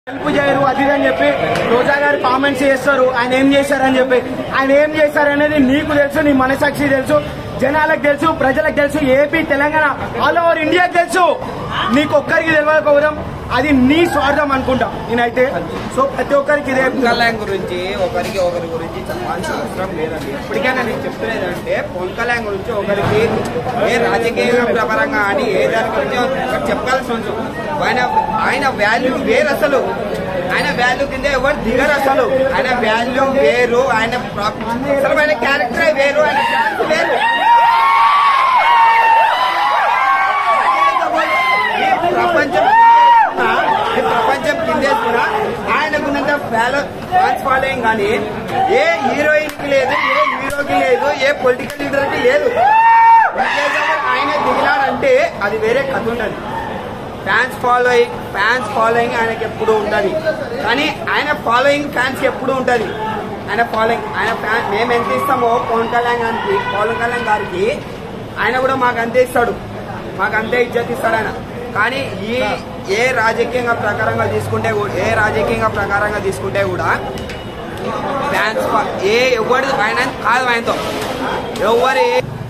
help చేయరు అది ఇది అని చెప్పి రోజా గారు కామెంట్స్ చేస్తారు ఆయన ఏం చేశారని చెప్పి ఆయన ఏం చేశారనేది నీకు తెలుసు నీ మనసాక్షి తెలుసు జనాలకు తెలుసు ప్రజలకు తెలుసు ఏపీ తెలంగాణ ఆల్ ఓవర్ ఇండియాకి తెలుసు నీకు ఒక్కరికి తెలియకపోవడం అది నీ స్వార్థం అనుకుంటా నేనైతే సో ప్రతి ఒక్కరికి ఇదే కళ్యాణ్ గురించి ఒకరికి ఒకరి గురించి చెప్పాల్సిన అవసరం లేదండి ఎప్పటికైనా నేను చెప్తున్నది అంటే పవన్ కళ్యాణ్ గురించి ఒకరికి ఏ రాజకీయ ప్రకారంగా అని ఏ దాని గురించి ఒకటి చెప్పాల్సి ఉంటుంది ఆయన ఆయన వాల్యూ వేరు అసలు ఆయన వాల్యూ కింద ఎవరు దిగరు అసలు ఆయన వాల్యూ వేరు ఆయన ప్రా- అసలు ఆయన క్యారెక్టర్ వేరు ఆయన డాన్స్ వేరు ఈ ప్రపంచం ఈ ప్రపంచం కిందేసుకున్నా ఆయనకున్నంత ఫ్యాలో ఫ్యాన్స్ ఫాలోయింగ్ కానీ ఏ హీరోయిన్ కి లేదు ఏ హీరోకి లేదు ఏ పొలిటికల్ లీడర్ కి లేదు ఇంకేదో ఆయన దిగిలాడంటే అది వేరే కథ ఉండదు ఫ్యాన్స్ ఫాలోయింగ్ ఫ్యాన్స్ ఫాలోయింగ్ ఆయనకి ఎప్పుడు ఉంటది కానీ ఆయన ఫాలోయింగ్ ఫ్యాన్స్ ఎప్పుడు ఉంటది ఆయన ఫాలోయింగ్ ఆయన ఫ్యాన్ మేము ఎంత ఇస్తామో పవన్ కళ్యాణ్ గారికి పవన్ కళ్యాణ్ గారికి ఆయన కూడా మాకు అంతే ఇస్తాడు మాకు అంతే ఇజ్జత్ ఇస్తాడు ఆయన కానీ ఈ ఏ రాజకీయంగా ప్రకారంగా తీసుకుంటే కూడా ఏ రాజకీయంగా ప్రకారంగా తీసుకుంటే కూడా ఫ్యాన్స్ ఏ ఎవరు ఆయన కాదు ఆయనతో ఎవరి